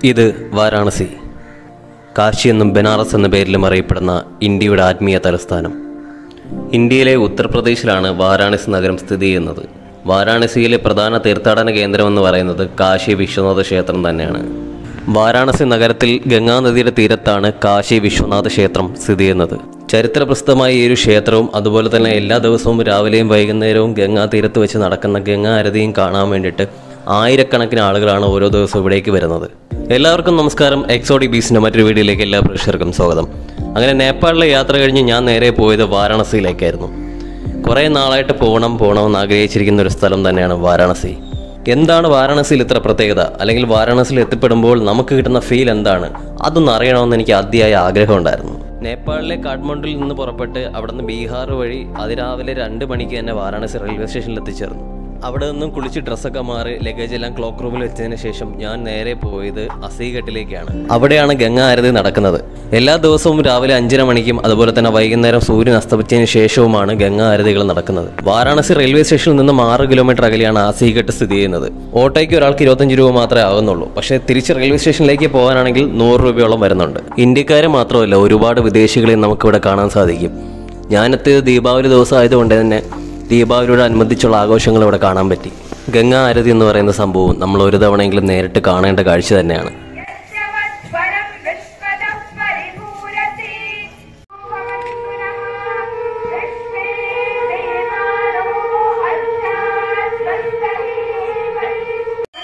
ഇത് വാരാണസി കാശി എന്നും ബനാറസ് എന്ന പേരിലും അറിയപ്പെടുന്ന ഇന്ത്യയുടെ ആത്മീയ തലസ്ഥാനം ഇന്ത്യയിലെ ഉത്തർപ്രദേശിലാണ് വാരാണസി നഗരം സ്ഥിതി ചെയ്യുന്നത് വാരാണസിയിലെ പ്രധാന തീർത്ഥാടന കേന്ദ്രം എന്ന് പറയുന്നത് കാശി വിശ്വനാഥ ക്ഷേത്രം തന്നെയാണ് വാരാണസി നഗരത്തിൽ ഗംഗാനദിയുടെ തീരത്താണ് കാശി വിശ്വനാഥ ക്ഷേത്രം സ്ഥിതി ചെയ്യുന്നത് ചരിത്രപ്രസിദ്ധമായ ഈ ഒരു ക്ഷേത്രവും അതുപോലെ തന്നെ എല്ലാ ദിവസവും രാവിലെയും വൈകുന്നേരവും ഗംഗാ തീരത്ത് വെച്ച് നടക്കുന്ന ഗംഗാ ആരതിയും കാണാൻ വേണ്ടിയിട്ട് ആയിരക്കണക്കിന് ആളുകളാണ് ഓരോ ദിവസവും ഇവിടേക്ക് വരുന്നത് എല്ലാവർക്കും നമസ്കാരം എക്സോഡി ബീസിന്റെ മറ്റൊരു വീഡിയോയിലേക്ക് എല്ലാ പ്രേക്ഷകർക്കും സ്വാഗതം അങ്ങനെ നേപ്പാളിലെ യാത്ര കഴിഞ്ഞ് ഞാൻ നേരെ പോയത് വാരാണസിയിലേക്കായിരുന്നു കുറേ നാളായിട്ട് പോകണം പോകണമെന്ന് ആഗ്രഹിച്ചിരിക്കുന്ന ഒരു സ്ഥലം തന്നെയാണ് വാരാണസി എന്താണ് വാരാണസിയിൽ ഇത്ര പ്രത്യേകത അല്ലെങ്കിൽ വാരാണസിയിൽ എത്തിപ്പെടുമ്പോൾ നമുക്ക് കിട്ടുന്ന ഫീൽ എന്താണ് അതൊന്ന് അറിയണമെന്ന് എനിക്ക് അതിയായ ആഗ്രഹമുണ്ടായിരുന്നു നേപ്പാളിലെ കാഠ്മണ്ഡുവിൽ നിന്ന് പുറപ്പെട്ട് അവിടുന്ന് ബീഹാർ വഴി അതിരാവിലെ രണ്ട് മണിക്ക് തന്നെ വാരാണസി റെയിൽവേ സ്റ്റേഷനിൽ എത്തിച്ചേർന്നു അവിടെ നിന്നും കുളിച്ച് ഡ്രസ്സൊക്കെ മാറി ലഗേജ് എല്ലാം ക്ലോക്ക് റൂമിൽ വെച്ചതിന് ശേഷം ഞാൻ നേരെ പോയത് അസീഘട്ടിലേക്കാണ് അവിടെയാണ് ഗംഗാ ആരതി നടക്കുന്നത് എല്ലാ ദിവസവും രാവിലെ അഞ്ചര മണിക്കും അതുപോലെ തന്നെ വൈകുന്നേരം സൂര്യൻ അസ്തമിച്ചതിന് ശേഷവുമാണ് ഗംഗാ ആരതികൾ നടക്കുന്നത് വാരാണസി റെയിൽവേ സ്റ്റേഷനിൽ നിന്നും ആറ് കിലോമീറ്റർ അകലെയാണ് അസീഘട്ട് സ്ഥിതി ചെയ്യുന്നത് ഓട്ടോയ്ക്ക് ഒരാൾക്ക് ഇരുപത്തഞ്ച് രൂപ മാത്രമേ ആകുന്നുള്ളൂ പക്ഷേ തിരിച്ച് റെയിൽവേ സ്റ്റേഷനിലേക്ക് പോകാനാണെങ്കിൽ നൂറ് രൂപയോളം വരുന്നുണ്ട് ഇന്ത്യക്കാരെ മാത്രമല്ല ഒരുപാട് വിദേശികളെ നമുക്കിവിടെ കാണാൻ സാധിക്കും ഞാനെത്തിയത് ദീപാവലി ദിവസം ആയതുകൊണ്ട് തന്നെ ദീപാവലിയോട് അനുബന്ധിച്ചുള്ള ആഘോഷങ്ങൾ ഇവിടെ കാണാൻ പറ്റി ഗംഗാ ആരതി എന്ന് പറയുന്ന സംഭവം നമ്മൾ ഒരു തവണയെങ്കിലും നേരിട്ട് കാണേണ്ട കാഴ്ച തന്നെയാണ് यस्यवत्परं विश्वतः परिपूरति भवन्तु नः लक्ष्मी देवानो हर्षात् स्वस्तरीमहि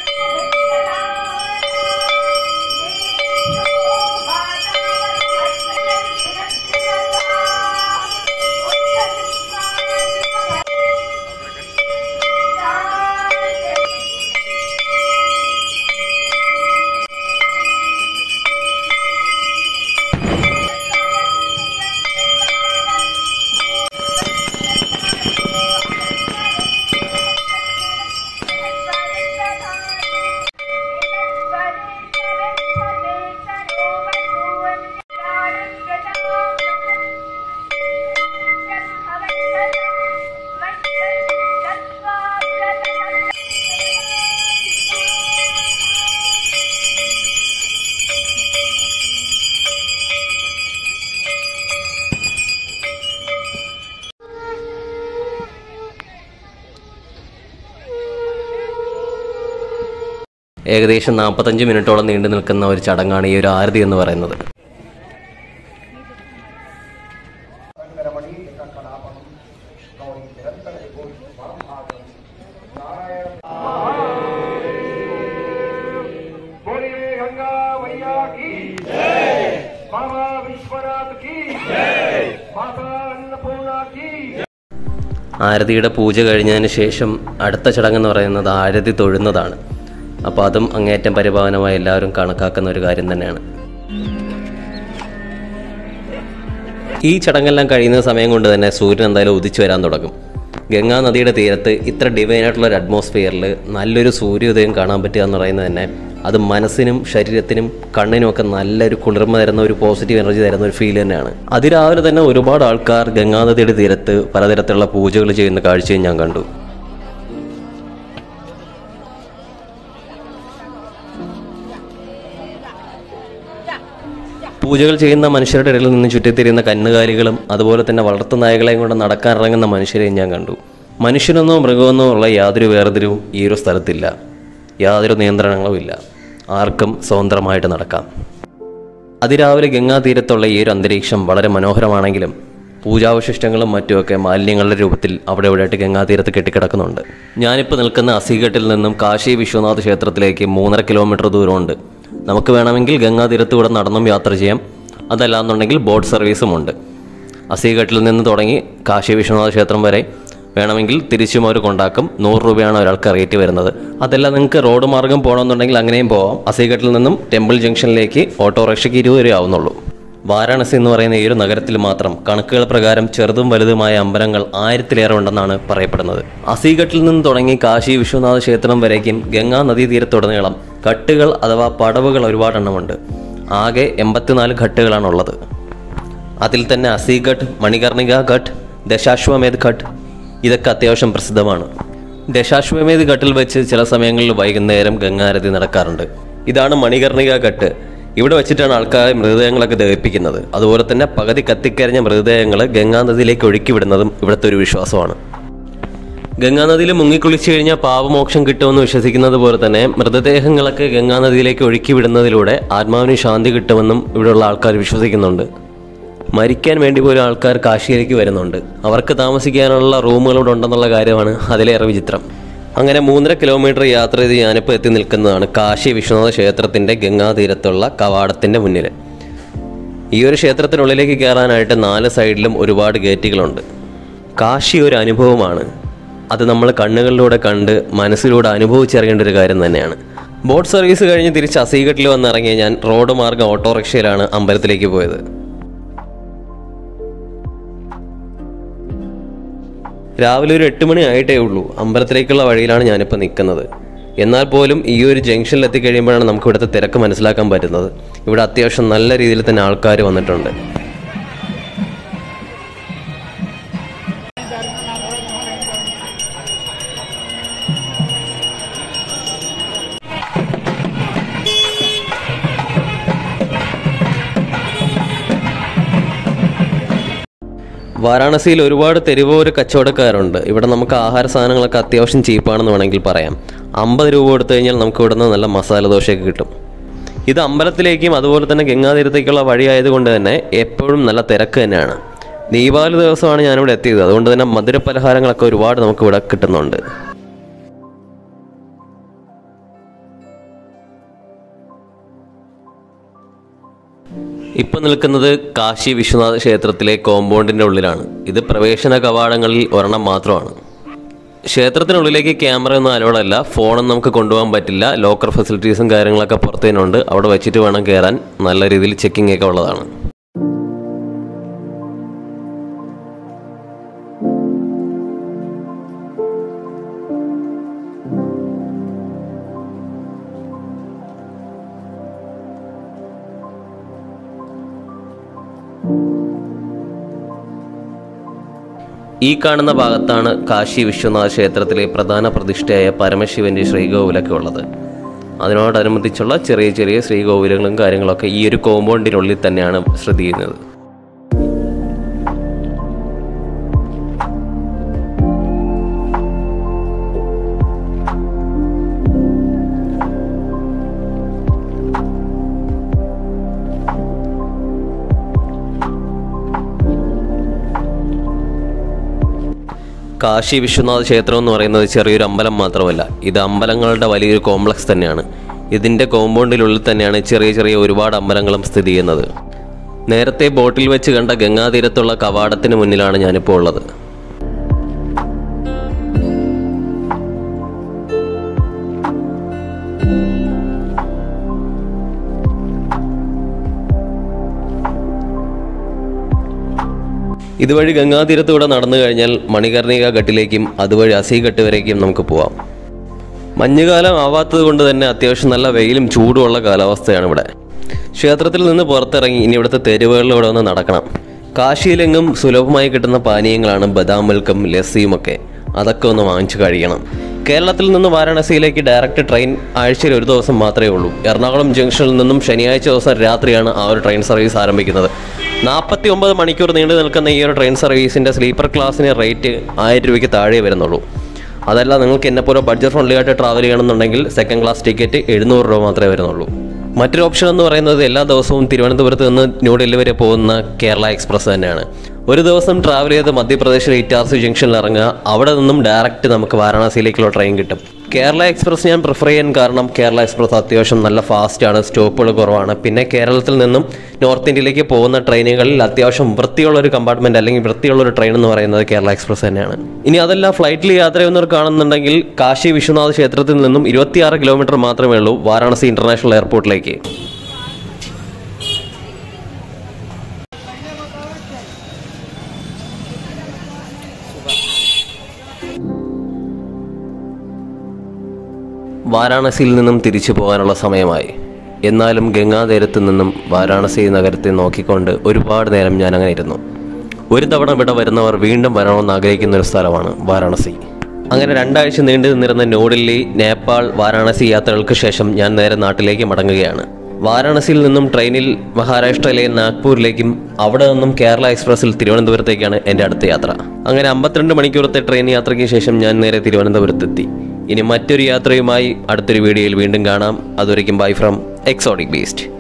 ഏകദേശം നാൽപ്പത്തഞ്ച് മിനിറ്റോളം നീണ്ടു നിൽക്കുന്ന ഒരു ചടങ്ങാണ് ഈ ഒരു ആരതി എന്ന് പറയുന്നത് बोलिए गंगा मैया की जय बाबा विश्वनाथ की जय माता अन्नपूर्णा की ആരതിയുടെ പൂജ കഴിഞ്ഞതിന് ശേഷം അടുത്ത ചടങ്ങെന്ന് പറയുന്നത് ആരതി തൊഴുന്നതാണ് അപ്പോൾ അതും അങ്ങേയറ്റം പരിപാവനമായി എല്ലാവരും കണക്കാക്കുന്ന ഒരു കാര്യം തന്നെയാണ് ഈ ചടങ്ങെല്ലാം കഴിയുന്ന സമയം കൊണ്ട് തന്നെ സൂര്യൻ എന്തായാലും ഉദിച്ചു വരാൻ തുടങ്ങും ഗംഗാ നദിയുടെ തീരത്ത് ഇത്ര ഡിവൈൻ ആയിട്ടുള്ള ഒരു അറ്റ്മോസ്ഫിയറിൽ നല്ലൊരു സൂര്യോദയം കാണാൻ പറ്റുക എന്ന് പറയുന്നത് തന്നെ അത് മനസ്സിനും ശരീരത്തിനും കണ്ണിനും ഒക്കെ നല്ലൊരു കുളിർമ തരുന്ന ഒരു പോസിറ്റീവ് എനർജി തരുന്ന ഒരു ഫീൽ തന്നെയാണ് അതിരാവിലെ തന്നെ ഒരുപാട് ആൾക്കാർ ഗംഗാ നദിയുടെ തീരത്ത് പലതരത്തിലുള്ള പൂജകൾ ചെയ്യുന്ന കാഴ്ചയും ഞാൻ കണ്ടു പൂജകൾ ചെയ്യുന്ന മനുഷ്യരുടെ ഇടയിൽ നിന്ന് ചുറ്റിത്തിരിയുന്ന കന്നുകാലികളും അതുപോലെ തന്നെ വളർത്തു നായകളെയും കൊണ്ട് നടക്കാനിറങ്ങുന്ന മനുഷ്യരെയും ഞാൻ കണ്ടു മനുഷ്യനെന്നോ മൃഗമെന്നോ ഉള്ള യാതൊരു വേർതിരിവും ഈ ഒരു സ്ഥലത്തില്ല യാതൊരു നിയന്ത്രണങ്ങളും ഇല്ല ആർക്കും സ്വതന്ത്രമായിട്ട് നടക്കാം അതിരാവിലെ ഗംഗാ തീരത്തുള്ള ഈ ഒരു അന്തരീക്ഷം വളരെ മനോഹരമാണെങ്കിലും പൂജാവശിഷ്ടങ്ങളും മറ്റുമൊക്കെ മാലിന്യങ്ങളുടെ രൂപത്തിൽ അവിടെ ഇവിടെയായിട്ട് ഗംഗാ തീരത്ത് കെട്ടിക്കിടക്കുന്നുണ്ട് ഞാനിപ്പോൾ നിൽക്കുന്ന അസീഘട്ടിൽ നിന്നും കാശി വിശ്വനാഥ് ക്ഷേത്രത്തിലേക്ക് മൂന്നര കിലോമീറ്റർ ദൂരമുണ്ട് നമുക്ക് വേണമെങ്കിൽ ഗംഗാ തീരത്തൂടെ നടന്നും യാത്ര ചെയ്യാം അതല്ലാന്നുണ്ടെങ്കിൽ ബോട്ട് സർവീസും ഉണ്ട് അസീഘട്ടിൽ നിന്ന് തുടങ്ങി കാശി വിശ്വനാഥ ക്ഷേത്രം വരെ വേണമെങ്കിൽ തിരിച്ചും അവർ കൊണ്ടാക്കും നൂറ് രൂപയാണ് ഒരാൾക്ക് റേറ്റ് വരുന്നത് അതല്ല നിങ്ങൾക്ക് റോഡ് മാർഗം പോകണമെന്നുണ്ടെങ്കിൽ അങ്ങനെയും പോവാം അസീഘട്ടിൽ നിന്നും ടെമ്പിൾ ജംഗ്ഷനിലേക്ക് ഓട്ടോറിക്ഷയ്ക്ക് ഇരുപത് രൂപ ആവുന്നുള്ളൂ വാരാണസി എന്ന് പറയുന്ന ഈ ഒരു നഗരത്തിൽ മാത്രം കണക്കുകൾ പ്രകാരം ചെറുതും വലുതുമായ അമ്പലങ്ങൾ ആയിരത്തിലേറെ ഉണ്ടെന്നാണ് പറയപ്പെടുന്നത് അസീഘട്ടിൽ നിന്ന് തുടങ്ങി കാശി വിശ്വനാഥ ക്ഷേത്രം വരേക്കും ഗംഗാ നദീതീരത്തുടനീളം ഘട്ടുകൾ അഥവാ പടവുകൾ ഒരുപാടെണ്ണമുണ്ട് ആകെ എൺപത്തിനാല് ഘട്ടുകളാണുള്ളത് അതിൽ തന്നെ അസീഘട്ട് മണികർണിക ഘട്ട് ദശാശ്വമേധ് ഘട്ട് ഇതൊക്കെ അത്യാവശ്യം പ്രസിദ്ധമാണ് ദശാശ്വമേധ് ഘട്ടിൽ വെച്ച് ചില സമയങ്ങളിൽ വൈകുന്നേരം ഗംഗാരതി നടക്കാറുണ്ട് ഇതാണ് മണികർണിക ഘട്ട് ഇവിടെ വെച്ചിട്ടാണ് ആൾക്കാർ മൃതദേഹങ്ങളൊക്കെ ദഹിപ്പിക്കുന്നത് അതുപോലെ തന്നെ പകുതി കത്തിക്കരിഞ്ഞ മൃതദേഹങ്ങൾ ഗംഗാനദിയിലേക്ക് ഒഴുക്കി വിടുന്നതും ഇവിടുത്തെ ഒരു വിശ്വാസമാണ് ഗംഗാനദിയിൽ മുങ്ങിക്കുളിച്ചു കഴിഞ്ഞാൽ പാപമോക്ഷം കിട്ടുമെന്ന് വിശ്വസിക്കുന്നത് പോലെ തന്നെ മൃതദേഹങ്ങളൊക്കെ ഗംഗാനദിയിലേക്ക് ഒഴുക്കി വിടുന്നതിലൂടെ ആത്മാവിന് ശാന്തി കിട്ടുമെന്നും ഇവിടെയുള്ള ആൾക്കാർ വിശ്വസിക്കുന്നുണ്ട് മരിക്കാൻ വേണ്ടി പോലും ആൾക്കാർ കാശിയിലേക്ക് വരുന്നുണ്ട് അവർക്ക് താമസിക്കാനുള്ള റൂമുകൾ ഇവിടെ ഉണ്ടെന്നുള്ള കാര്യമാണ് അതിലേറെ വിചിത്രം അങ്ങനെ മൂന്നര കിലോമീറ്റർ യാത്ര ചെയ്ത് ഞാനിപ്പോൾ എത്തി നിൽക്കുന്നതാണ് കാശി വിശ്വനാഥ ക്ഷേത്രത്തിൻ്റെ ഗംഗാതീരത്തുള്ള കവാടത്തിൻ്റെ മുന്നിൽ ഈ ഒരു ക്ഷേത്രത്തിനുള്ളിലേക്ക് കയറാനായിട്ട് നാല് സൈഡിലും ഒരുപാട് ഗേറ്റുകളുണ്ട് കാശി ഒരു അനുഭവമാണ് അത് നമ്മൾ കണ്ണുകളിലൂടെ കണ്ട് മനസ്സിലൂടെ അനുഭവിച്ചറിയേണ്ട ഒരു കാര്യം തന്നെയാണ് ബോട്ട് സർവീസ് കഴിഞ്ഞ് തിരിച്ച് അസീഘട്ടിൽ വന്നിറങ്ങിയ ഞാൻ റോഡ് മാർഗം ഓട്ടോറിക്ഷയിലാണ് അമ്പലത്തിലേക്ക് പോയത് രാവിലെ ഒരു എട്ട് മണി ആയിട്ടേ ഉള്ളൂ അമ്പലത്തിലേക്കുള്ള വഴിയിലാണ് ഞാനിപ്പോൾ നിൽക്കുന്നത് എന്നാൽ പോലും ഈ ഒരു ജംഗ്ഷനിൽ എത്തിക്കഴിയുമ്പോഴാണ് നമുക്ക് ഇവിടുത്തെ തിരക്ക് മനസ്സിലാക്കാൻ പറ്റുന്നത് ഇവിടെ അത്യാവശ്യം നല്ല രീതിയിൽ തന്നെ ആൾക്കാർ വന്നിട്ടുണ്ട് വാരാണസിയിൽ ഒരുപാട് തെരുവോര കച്ചവടക്കാരുണ്ട് ഇവിടെ നമുക്ക് ആഹാര സാധനങ്ങളൊക്കെ അത്യാവശ്യം ചീപ്പാണെന്ന് വേണമെങ്കിൽ പറയാം അമ്പത് രൂപ കൊടുത്തു കഴിഞ്ഞാൽ നമുക്ക് ഇവിടെ നിന്ന് നല്ല മസാല ദോശയൊക്കെ കിട്ടും ഇത് അമ്പലത്തിലേക്കും അതുപോലെ തന്നെ ഗംഗാതീരത്തേക്കുള്ള വഴിയായതുകൊണ്ട് തന്നെ എപ്പോഴും നല്ല തിരക്ക് തന്നെയാണ് ദീപാവലി ദിവസമാണ് ഞാനിവിടെ എത്തിയത് അതുകൊണ്ട് തന്നെ മധുര പലഹാരങ്ങളൊക്കെ ഒരുപാട് നമുക്ക് ഇവിടെ കിട്ടുന്നുണ്ട് ഇപ്പം നിൽക്കുന്നത് കാശി വിശ്വനാഥ ക്ഷേത്രത്തിലെ കോമ്പൗണ്ടിൻ്റെ ഉള്ളിലാണ് ഇത് പ്രവേശന കവാടങ്ങളിൽ ഒരെണ്ണം മാത്രമാണ് ക്ഷേത്രത്തിനുള്ളിലേക്ക് ക്യാമറ ഒന്നും അലോഡ് അല്ല ഫോണൊന്നും നമുക്ക് കൊണ്ടുപോകാൻ പറ്റില്ല ലോക്കർ ഫെസിലിറ്റീസും കാര്യങ്ങളൊക്കെ പുറത്തേനുണ്ട് അവിടെ വെച്ചിട്ട് വേണം കയറാൻ നല്ല രീതിയിൽ ചെക്കിംഗ് ഒക്കെ ഉള്ളതാണ് ഈ കാണുന്ന ഭാഗത്താണ് കാശി വിശ്വനാഥ ക്ഷേത്രത്തിലെ പ്രധാന പ്രതിഷ്ഠയായ പരമശിവന്റെ ശ്രീകോവിലൊക്കെ ഉള്ളത് അതിനോടനുബന്ധിച്ചുള്ള ചെറിയ ചെറിയ ശ്രീകോവിലുകളും കാര്യങ്ങളൊക്കെ ഈ ഒരു കോമ്പൗണ്ടിനുള്ളിൽ തന്നെയാണ് സ്ഥിതി ചെയ്യുന്നത് കാശി വിശ്വനാഥ ക്ഷേത്രം എന്ന് പറയുന്നത് ചെറിയൊരു അമ്പലം മാത്രമല്ല ഇത് അമ്പലങ്ങളുടെ വലിയൊരു കോംപ്ലക്സ് തന്നെയാണ് ഇതിൻ്റെ കോമ്പൗണ്ടിനുള്ളിൽ തന്നെയാണ് ചെറിയ ചെറിയ ഒരുപാട് അമ്പലങ്ങളും സ്ഥിതി ചെയ്യുന്നത് നേരത്തെ ബോട്ടിൽ വെച്ച് കണ്ട ഗംഗാതീരത്തുള്ള കവാടത്തിന് മുന്നിലാണ് ഞാനിപ്പോൾ ഉള്ളത് ഇതുവഴി ഗംഗാതീരത്തൂടെ നടന്നു കഴിഞ്ഞാൽ മണികർണിക ഘട്ടിലേക്കും അതുവഴി അസീഘട്ട് വരേക്കും നമുക്ക് പോവാം മഞ്ഞുകാലം ആവാത്തത് കൊണ്ട് തന്നെ അത്യാവശ്യം നല്ല വെയിലും ചൂടുമുള്ള കാലാവസ്ഥയാണ് ഇവിടെ ക്ഷേത്രത്തിൽ നിന്ന് പുറത്തിറങ്ങി ഇനി ഇവിടുത്തെ തെരുവുകളിലൂടെ ഒന്ന് നടക്കണം കാശിയിലെങ്ങും സുലഭമായി കിട്ടുന്ന പാനീയങ്ങളാണ് ബദാം മിൽക്കും ലസ്സിയും ഒക്കെ അതൊക്കെ ഒന്ന് വാങ്ങിച്ചു കഴിക്കണം കേരളത്തിൽ നിന്ന് വാരാണസിയിലേക്ക് ഡയറക്റ്റ് ട്രെയിൻ ആഴ്ചയിൽ ഒരു ദിവസം മാത്രമേ ഉള്ളൂ എറണാകുളം ജംഗ്ഷനിൽ നിന്നും ശനിയാഴ്ച ദിവസം രാത്രിയാണ് ആ ഒരു ട്രെയിൻ സർവീസ് ആരംഭിക്കുന്നത് നാൽപ്പത്തി ഒമ്പത് മണിക്കൂർ നീണ്ടു നിൽക്കുന്ന ഈ ഒരു ട്രെയിൻ സർവീസിൻ്റെ സ്ലീപ്പർ ക്ലാസ്സിന് റേറ്റ് ആയിരം രൂപയ്ക്ക് താഴെ വരുന്നുള്ളൂ അതല്ല നിങ്ങൾക്ക് എന്നെപ്പോലെ ബഡ്ജറ്റ് ഫ്രണ്ട്ലി ആയിട്ട് ട്രാവൽ ചെയ്യണമെന്നുണ്ടെങ്കിൽ സെക്കൻഡ് ക്ലാസ് ടിക്കറ്റ് എഴുന്നൂറ് രൂപ മാത്രമേ വരുന്നുള്ളൂ മറ്റൊരു ഓപ്ഷൻ എന്ന് പറയുന്നത് എല്ലാ ദിവസവും തിരുവനന്തപുരത്ത് നിന്ന് ന്യൂഡൽഹി വരെ പോകുന്ന കേരള എക്സ്പ്രസ് തന്നെയാണ് ഒരു ദിവസം ട്രാവൽ ചെയ്ത് മധ്യപ്രദേശിലെ ഇറ്റാർസി ജംഗ്ഷനിൽ ഇറങ്ങുക അവിടെ നിന്നും ഡയറക്റ്റ് നമുക്ക് വാരണാസിയിലേക്കുള്ള ട്രെയിൻ കിട്ടും കേരള എക്സ്പ്രസ് ഞാൻ പ്രിഫർ ചെയ്യാൻ കാരണം കേരള എക്സ്പ്രസ് അത്യാവശ്യം നല്ല ഫാസ്റ്റാണ് സ്റ്റോപ്പുകൾ കുറവാണ് പിന്നെ കേരളത്തിൽ നിന്നും നോർത്ത് ഇന്ത്യയിലേക്ക് പോകുന്ന ട്രെയിനുകളിൽ അത്യാവശ്യം വൃത്തിയുള്ള ഒരു കമ്പാർട്ട്മെന്റ് അല്ലെങ്കിൽ വൃത്തിയുള്ള ഒരു ട്രെയിൻ എന്ന് പറയുന്നത് കേരള എക്സ്പ്രസ് തന്നെയാണ് ഇനി അതല്ല ഫ്ലൈറ്റിൽ യാത്ര ചെയ്യുന്നവർ കാണുന്നുണ്ടെങ്കിൽ കാശി വിശ്വനാഥ് ക്ഷേത്രത്തിൽ നിന്നും ഇരുപത്തിയാറ് കിലോമീറ്റർ മാത്രമേ ഉള്ളൂ വാരാണസി ഇന്റർനാഷണൽ എയർപോർട്ടിലേക്ക് വാരാണസിയിൽ നിന്നും തിരിച്ചു പോകാനുള്ള സമയമായി എന്നാലും ഗംഗാതീരത്ത് നിന്നും വാരാണസി നഗരത്തെ നോക്കിക്കൊണ്ട് ഒരുപാട് നേരം ഞാൻ അങ്ങനെ ഇരുന്നു ഒരു തവണ ഇവിടെ വരുന്നവർ വീണ്ടും വരണമെന്ന് ആഗ്രഹിക്കുന്ന ഒരു സ്ഥലമാണ് വാരാണസി അങ്ങനെ രണ്ടാഴ്ച നീണ്ടു നിന്നിരുന്ന ന്യൂഡൽഹി നേപ്പാൾ വാരാണസി യാത്രകൾക്ക് ശേഷം ഞാൻ നേരെ നാട്ടിലേക്ക് മടങ്ങുകയാണ് വാരാണസിയിൽ നിന്നും ട്രെയിനിൽ മഹാരാഷ്ട്രയിലെ നാഗ്പൂരിലേക്കും അവിടെ നിന്നും കേരള എക്സ്പ്രസിൽ തിരുവനന്തപുരത്തേക്കാണ് എൻ്റെ അടുത്ത യാത്ര അങ്ങനെ അമ്പത്തിരണ്ട് മണിക്കൂറത്തെ ട്രെയിൻ യാത്രയ്ക്ക് ശേഷം ഞാൻ നേരെ തിരുവനന്തപുരത്തെത്തി ഇനി മറ്റൊരു യാത്രയുമായി അടുത്തൊരു വീഡിയോയിൽ വീണ്ടും കാണാം അതുവരയ്ക്കും ബൈ ഫ്രം എക്സോട്ടിക് ബീസ്റ്റ്